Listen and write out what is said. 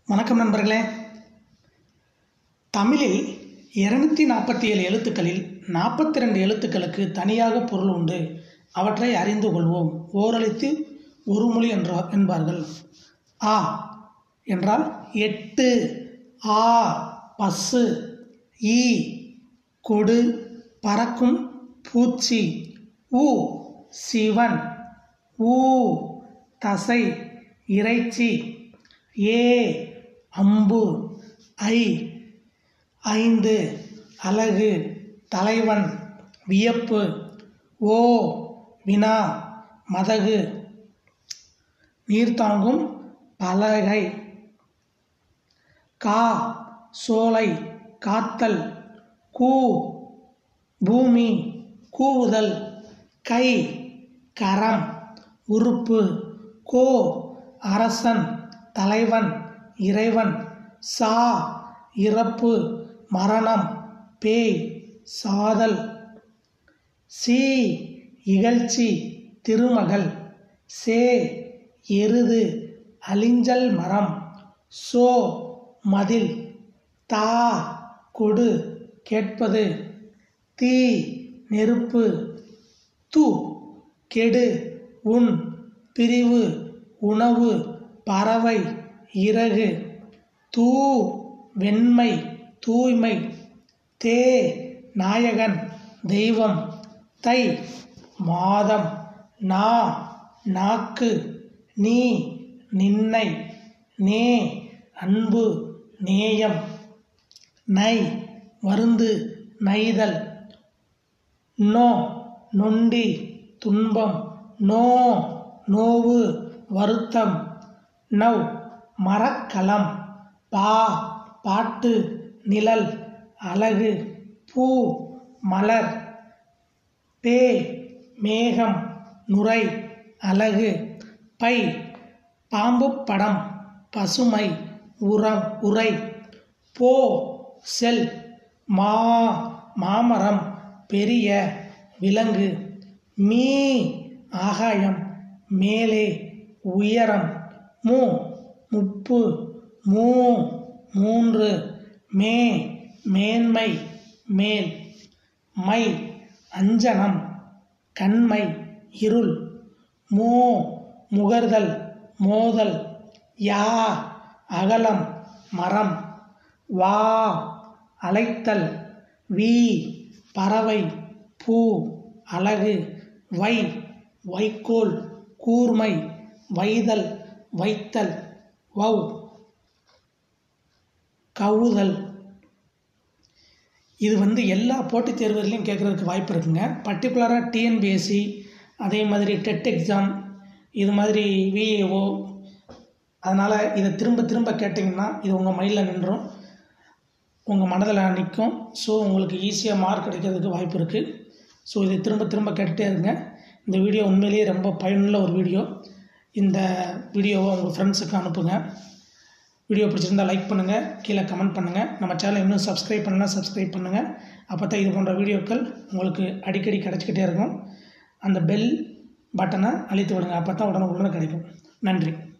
வணக்கம் நண்பர்களே தமிழில் இருநூத்தி நாற்பத்தி ஏழு எழுத்துக்களில் நாற்பத்தி ரெண்டு எழுத்துக்களுக்கு தனியாக பொருள் உண்டு அவற்றை அறிந்து கொள்வோம் ஓரெழுத்து ஒரு மொழி என்ற என்பார்கள் ஆ என்றால் எட்டு ஆ பசு ஈ கொடு பறக்கும் பூச்சி உ சிவன் ஊ தசை இறைச்சி ஏ அம்பு ஐ ஐந்து அழகு தலைவன் வியப்பு ஓ வினா மதகு நீர்த்தாங்கும் பலகை கா சோலை காத்தல் கூ பூமி கூவுதல் கை கரம் உறுப்பு கோ அரசன் தலைவன் இறைவன் சா இறப்பு மரணம் பேய் சாதல் சி இகழ்ச்சி திருமகள் சே எருது அலிஞ்சல் மரம் சோ மதில் தா கொடு கேட்பது தீ நெருப்பு து கெடு உன் பிரிவு உணவு பறவை இறகு தூ வெண்மை தூய்மை தே நாயகன் தெய்வம் தை மாதம் நா நாக்கு நீ நின்னை நே அன்பு நேயம் நை வருந்து நைதல் நோ நொண்டி துன்பம் நோ நோவு வருத்தம் நவ் மரக்கலம் பா பாட்டு நிழல் அழகு பூ மலர் பே மேகம் நுரை அழகு பை பாம்பு படம் பசுமை உரம் உரை போ செல் மா மாமரம் பெரிய விலங்கு மீ ஆகாயம் மேலே உயரம் மு முப்பு மூ மூன்று மே மேன்மை மேல் மை அஞ்சனம் கண்மை இருள் மோ முகர்தல் மோதல் யா அகலம் மரம் வா அழைத்தல் வி பறவை பூ அழகு வை வைக்கோல் கூர்மை வைதல் வைத்தல் வவ் கவுதல் இது வந்து எல்லா போட்டித் தேர்வுகள்லையும் கேட்குறதுக்கு வாய்ப்பு இருக்குங்க பர்டிகுலராக டிஎன்பிஎஸ்சி அதே மாதிரி டெட் எக்ஸாம் இது மாதிரி விஏஓ அதனால் இதை திரும்ப திரும்ப கேட்டிங்கன்னா இது உங்கள் மைண்டில் நின்றும் உங்கள் மனதில் நிற்கும் ஸோ உங்களுக்கு ஈஸியாக மார்க் கிடைக்கிறதுக்கு வாய்ப்பு இருக்குது ஸோ இதை திரும்ப திரும்ப கேட்டுகிட்டே இருங்க இந்த வீடியோ உண்மையிலேயே ரொம்ப பயனுள்ள ஒரு வீடியோ இந்த வீடியோவை உங்கள் ஃப்ரெண்ட்ஸுக்கு அனுப்புங்க வீடியோ பிடிச்சிருந்தால் லைக் பண்ணுங்கள் கீழே கமெண்ட் பண்ணுங்கள் நம்ம சேனலை இன்னும் சப்ஸ்கிரைப் பண்ணலாம் சப்ஸ்கிரைப் பண்ணுங்கள் அப்போ தான் இது போன்ற வீடியோக்கள் உங்களுக்கு அடிக்கடி கிடச்சிக்கிட்டே இருக்கும் அந்த பெல் பட்டனை அழுத்தி விடுங்க அப்போ தான் உடனே உடனே கிடைக்கும் நன்றி